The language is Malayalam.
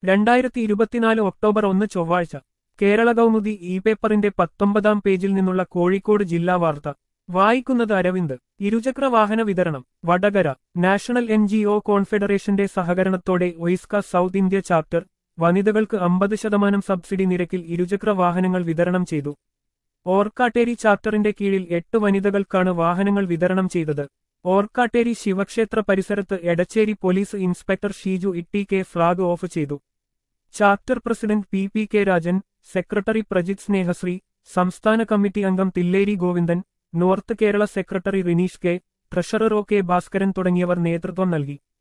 രണ്ടായിരത്തി ഇരുപത്തിനാല് ഒക്ടോബർ ഒന്ന് ചൊവ്വാഴ്ച കേരള കൗമുദി ഇ പേപ്പറിന്റെ പത്തൊമ്പതാം പേജിൽ നിന്നുള്ള കോഴിക്കോട് ജില്ലാ വാർത്ത വായിക്കുന്നത് അരവിന്ദ് ഇരുചക്ര വാഹന വിതരണം Vadakara national N G O കോൺഫെഡറേഷന്റെ സഹകരണത്തോടെ ഒയിസ്ക സൗത്ത് ഇന്ത്യ ചാപ്റ്റർ വനിതകൾക്ക് അമ്പത് ശതമാനം സബ്സിഡി നിരക്കിൽ ഇരുചക്ര വാഹനങ്ങൾ വിതരണം ചെയ്തു ഓർക്കാട്ടേരി ചാപ്റ്ററിന്റെ കീഴിൽ എട്ട് വനിതകൾക്കാണ് വാഹനങ്ങൾ വിതരണം ചെയ്തത് ഓർക്കാട്ടേരി ശിവക്ഷേത്ര പരിസരത്ത് Edachery police inspector Sheeju Itty K flag off ചെയ്തു chapter president P P K Rajan secretary Prajith Snehasree സംസ്ഥാന കമ്മിറ്റി അംഗം Thilleri Govindan north Kerala secretary Rineesh K treasurer O K Bhaskaran തുടങ്ങിയവർ നേതൃത്വം നൽകി